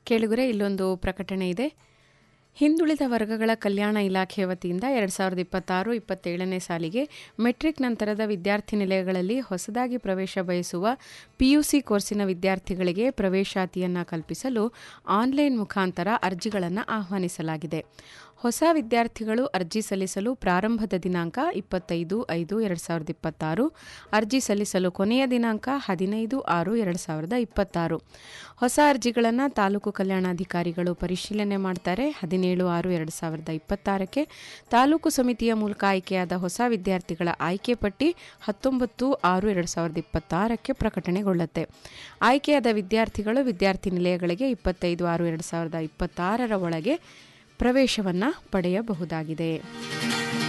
ಕೇಳುಗರೆ ಇಲ್ಲೊಂದು ಪ್ರಕಟಣೆ ಇದೆ ಹಿಂದುಳಿದ ವರ್ಗಗಳ ಕಲ್ಯಾಣ ಇಲಾಖೆ ವತಿಯಿಂದ ಎರಡು ಸಾವಿರದ ಇಪ್ಪತ್ತಾರು ಇಪ್ಪತ್ತೇಳನೇ ಸಾಲಿಗೆ ಮೆಟ್ರಿಕ್ ನಂತರದ ವಿದ್ಯಾರ್ಥಿ ನಿಲಯಗಳಲ್ಲಿ ಹೊಸದಾಗಿ ಪ್ರವೇಶ ಬಯಸುವ ಪಿಯುಸಿ ಕೋರ್ಸಿನ ವಿದ್ಯಾರ್ಥಿಗಳಿಗೆ ಪ್ರವೇಶಾತಿಯನ್ನು ಕಲ್ಪಿಸಲು ಆನ್ಲೈನ್ ಮುಖಾಂತರ ಅರ್ಜಿಗಳನ್ನು ಆಹ್ವಾನಿಸಲಾಗಿದೆ ಹೊಸ ವಿದ್ಯಾರ್ಥಿಗಳು ಅರ್ಜಿ ಸಲ್ಲಿಸಲು ಪ್ರಾರಂಭದ ದಿನಾಂಕ ಇಪ್ಪತ್ತೈದು ಐದು ಎರಡು ಸಾವಿರದ ಇಪ್ಪತ್ತಾರು ಅರ್ಜಿ ಸಲ್ಲಿಸಲು ಕೊನೆಯ ದಿನಾಂಕ ಹದಿನೈದು ಆರು ಎರಡು ಸಾವಿರದ ಇಪ್ಪತ್ತಾರು ಹೊಸ ಅರ್ಜಿಗಳನ್ನು ತಾಲೂಕು ಕಲ್ಯಾಣಾಧಿಕಾರಿಗಳು ಪರಿಶೀಲನೆ ಮಾಡ್ತಾರೆ ಹದಿನೇಳು ಆರು ಎರಡು ಸಾವಿರದ ಇಪ್ಪತ್ತಾರಕ್ಕೆ ತಾಲೂಕು ಸಮಿತಿಯ ಮೂಲಕ ಆಯ್ಕೆಯಾದ ಹೊಸ ವಿದ್ಯಾರ್ಥಿಗಳ ಆಯ್ಕೆ ಪಟ್ಟಿ ಹತ್ತೊಂಬತ್ತು ಆರು ಎರಡು ಸಾವಿರದ ಇಪ್ಪತ್ತಾರಕ್ಕೆ ಪ್ರಕಟಣೆಗೊಳ್ಳುತ್ತೆ ಆಯ್ಕೆಯಾದ ವಿದ್ಯಾರ್ಥಿಗಳು ವಿದ್ಯಾರ್ಥಿ ನಿಲಯಗಳಿಗೆ ಇಪ್ಪತ್ತೈದು ಆರು ಎರಡು ಸಾವಿರದ ಇಪ್ಪತ್ತಾರರ ಒಳಗೆ ಪ್ರವೇಶವನ್ನು ಪಡೆಯಬಹುದಾಗಿದೆ